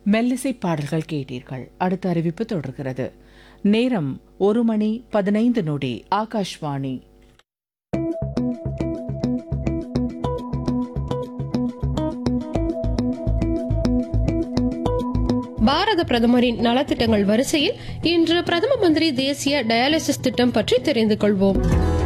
மெல்லிசை பாடல்கள் கேட்டீர்கள் அடுத்த அறிவிப்பு தொடர்கிறது நேரம் ஒரு மணி பதினைந்து நொடி ஆகாஷ்வாணி பாரத பிரதமரின் நலத்திட்டங்கள் வரிசையில் இன்று பிரதம மந்திரி தேசிய டயாலிசிஸ் திட்டம் பற்றி தெரிந்து கொள்வோம்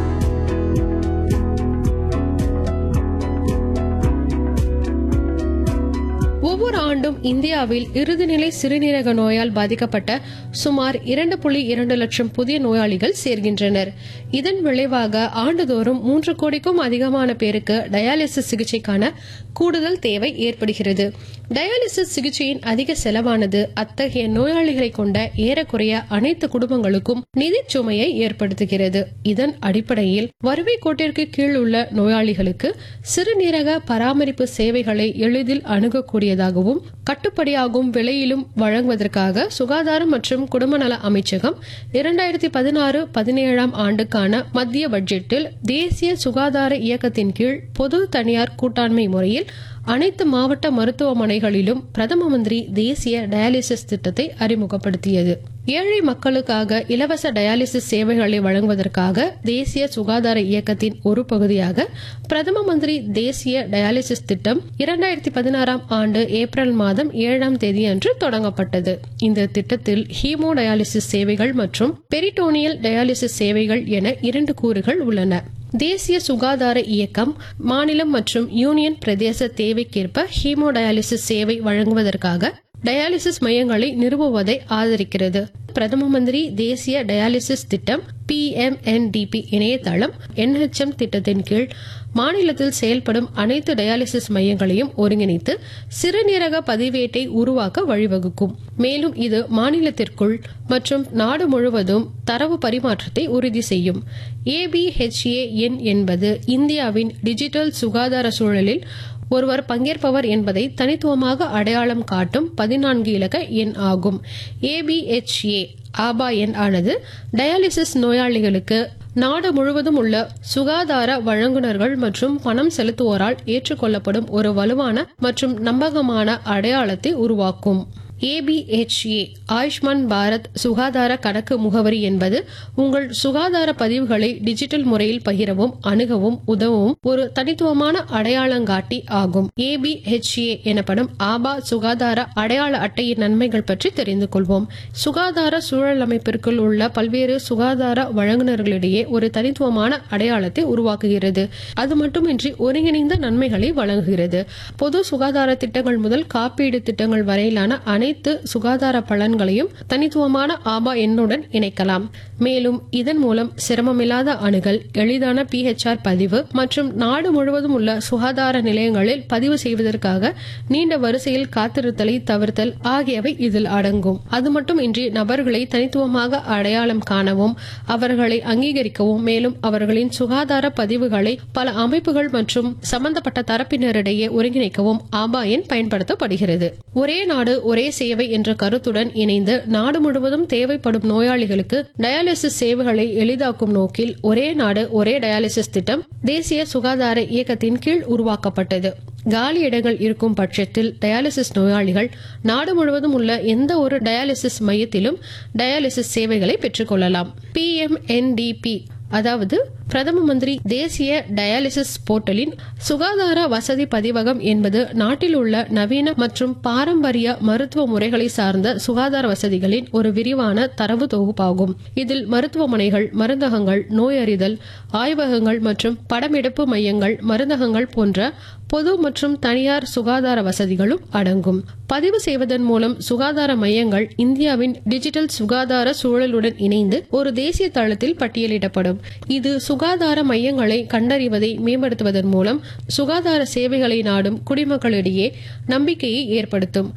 ஒவ்வொரு ஆண்டும் இந்தியாவில் இறுதிநிலை சிறுநீரக நோயால் பாதிக்கப்பட்ட சுமார் இரண்டு புள்ளி இரண்டு லட்சம் புதிய நோயாளிகள் சேர்கின்றனர் இதன் விளைவாக ஆண்டுதோறும் மூன்று கோடிக்கும் அதிகமான பேருக்கு டயாலிசிஸ் சிகிச்சைக்கான கூடுதல் தேவை ஏற்படுகிறது டயாலிசிஸ் சிகிச்சையின் அதிக செலவானது அத்தகைய நோயாளிகளை கொண்ட ஏறக்குறைய அனைத்து குடும்பங்களுக்கும் நிதி சுமையை ஏற்படுத்துகிறது இதன் அடிப்படையில் வறுமை கோட்டிற்கு கீழ் உள்ள நோயாளிகளுக்கு சிறுநீரக பராமரிப்பு சேவைகளை எளிதில் அணுகக்கூடியதாகவும் கட்டுப்படியாகும் விலையிலும் வழங்குவதற்காக சுகாதாரம் மற்றும் குடும்பநல அமைச்சகம் இரண்டாயிரத்தி பதினாறு பதினேழாம் ஆண்டுக்கான மத்திய பட்ஜெட்டில் தேசிய சுகாதார இயக்கத்தின் கீழ் பொது தனியார் கூட்டாண்மை முறையில் அனைத்து மாவட்ட மருத்துவமனைகளிலும் பிரதம மந்திரி தேசிய டயாலிசிஸ் திட்டத்தை அறிமுகப்படுத்தியது ஏழை மக்களுக்காக இலவச டயாலிசிஸ் சேவைகளை வழங்குவதற்காக தேசிய சுகாதார இயக்கத்தின் ஒரு பகுதியாக பிரதம மந்திரி தேசிய டயாலிசிஸ் திட்டம் இரண்டாயிரத்தி பதினாறாம் ஆண்டு ஏப்ரல் மாதம் ஏழாம் தேதி அன்று தொடங்கப்பட்டது இந்த திட்டத்தில் ஹீமோ டயாலிசிஸ் சேவைகள் மற்றும் பெரிட்டோனியல் டயாலிசிஸ் சேவைகள் என இரண்டு கூறுகள் உள்ளன தேசிய சுகாதார இயக்கம் மாநிலம் மற்றும் யூனியன் பிரதேச தேவைக்கேற்ப ஹீமோடயாலிசிஸ் சேவை வழங்குவதற்காக டயாலிசிஸ் மையங்களை நிறுவுவதை ஆதரிக்கிறது பிரதம மந்திரி தேசிய டயாலிசிஸ் திட்டம் பிஎம்என்டிபி இணையதளம் என்ஹெச்எம் திட்டத்தின் கீழ் மாநிலத்தில் செயல்படும் அனைத்து டயாலிசிஸ் மையங்களையும் ஒருங்கிணைத்து சிறுநீரக பதிவேட்டை உருவாக்க வழிவகுக்கும் மேலும் இது மாநிலத்திற்குள் மற்றும் நாடு முழுவதும் தரவு பரிமாற்றத்தை உறுதி செய்யும் ஏபிஹெச்ஏ எண் என்பது இந்தியாவின் டிஜிட்டல் சுகாதார சூழலில் ஒருவர் பங்கேற்பவர் என்பதை தனித்துவமாக அடையாளம் காட்டும் பதினான்கு இலக்க எண் ஆகும் ஏபிஹெச்ஏ ஆபா எண் ஆனது டயாலிசிஸ் நோயாளிகளுக்கு நாடு முழுவதும் உள்ள சுகாதார வழங்குனர்கள் மற்றும் பணம் செலுத்துவோரால் ஏற்றுக்கொள்ளப்படும் ஒரு வலுவான மற்றும் நம்பகமான அடையாளத்தை உருவாக்கும் ஏபிஹெச்ஏ ஆயுஷ்மான் பாரத் சுகாதார கணக்கு முகவரி என்பது உங்கள் சுகாதார பதிவுகளை டிஜிட்டல் முறையில் பகிரவும் அணுகவும் உதவும் ஒரு தனித்துவமான அடையாளங்காட்டி ஆகும் ஏபிஹெச்ஏ எனப்படும் ஆபா சுகாதார அடையாள அட்டையின் நன்மைகள் பற்றி தெரிந்து கொள்வோம் சுகாதார சூழல் அமைப்பிற்குள் உள்ள பல்வேறு சுகாதார வழங்குநர்களிடையே ஒரு தனித்துவமான அடையாளத்தை உருவாக்குகிறது அது மட்டுமின்றி ஒருங்கிணைந்த நன்மைகளை வழங்குகிறது பொது சுகாதார திட்டங்கள் முதல் காப்பீடு திட்டங்கள் வரையிலான அனைத்து சுகாதார பலன்களையும் தனித்துவமான ஆபா எண்ணுடன் இணைக்கலாம் மேலும் இதன் மூலம் சிரமமில்லாத அணுகல் எளிதான பிஹெச்ஆர் பதிவு மற்றும் நாடு முழுவதும் உள்ள சுகாதார நிலையங்களில் பதிவு செய்வதற்காக நீண்ட வரிசையில் காத்திருத்தலை தவிர்த்தல் ஆகியவை இதில் அடங்கும் அது மட்டுமின்றி நபர்களை தனித்துவமாக அடையாளம் காணவும் அவர்களை அங்கீகரிக்கவும் மேலும் அவர்களின் சுகாதார பதிவுகளை பல அமைப்புகள் மற்றும் சம்பந்தப்பட்ட தரப்பினரிடையே ஒருங்கிணைக்கவும் ஆபா எண் பயன்படுத்தப்படுகிறது ஒரே நாடு ஒரே சேவை என்ற கருத்துடன் இணைந்து நாடு முழுவதும் தேவைப்படும் நோயாளிகளுக்கு டயாலிசிஸ் சேவைகளை எளிதாக்கும் நோக்கில் ஒரே நாடு ஒரே டயாலிசிஸ் திட்டம் தேசிய சுகாதார இயக்கத்தின் கீழ் உருவாக்கப்பட்டது காலி இடங்கள் இருக்கும் பட்சத்தில் டயாலிசிஸ் நோயாளிகள் நாடு முழுவதும் உள்ள எந்த ஒரு டயாலிசிஸ் மையத்திலும் டயாலிசிஸ் சேவைகளை பெற்றுக்கொள்ளலாம் பிஎம்என்டிபி அதாவது பிரதம மந்திரி தேசிய டயாலிசிஸ் போர்ட்டலின் சுகாதார வசதி பதிவகம் என்பது நாட்டில் உள்ள நவீன மற்றும் பாரம்பரிய மருத்துவ முறைகளை சார்ந்த சுகாதார வசதிகளின் ஒரு விரிவான தரவு தொகுப்பாகும் இதில் மருத்துவமனைகள் மருந்தகங்கள் நோயறிதல் ஆய்வகங்கள் மற்றும் படமெடுப்பு மையங்கள் மருந்தகங்கள் போன்ற பொது மற்றும் தனியார் சுகாதார வசதிகளும் அடங்கும் பதிவு செய்வதன் மூலம் சுகாதார மையங்கள் இந்தியாவின் டிஜிட்டல் சுகாதார சூழலுடன் இணைந்து ஒரு தேசிய தளத்தில் பட்டியலிடப்படும் இது சுகாதார மையங்களை கண்டறிவதை மேம்படுத்துவதன் மூலம் சுகாதார சேவைகளை நாடும் குடிமக்களிடையே நம்பிக்கையை ஏற்படுத்தும்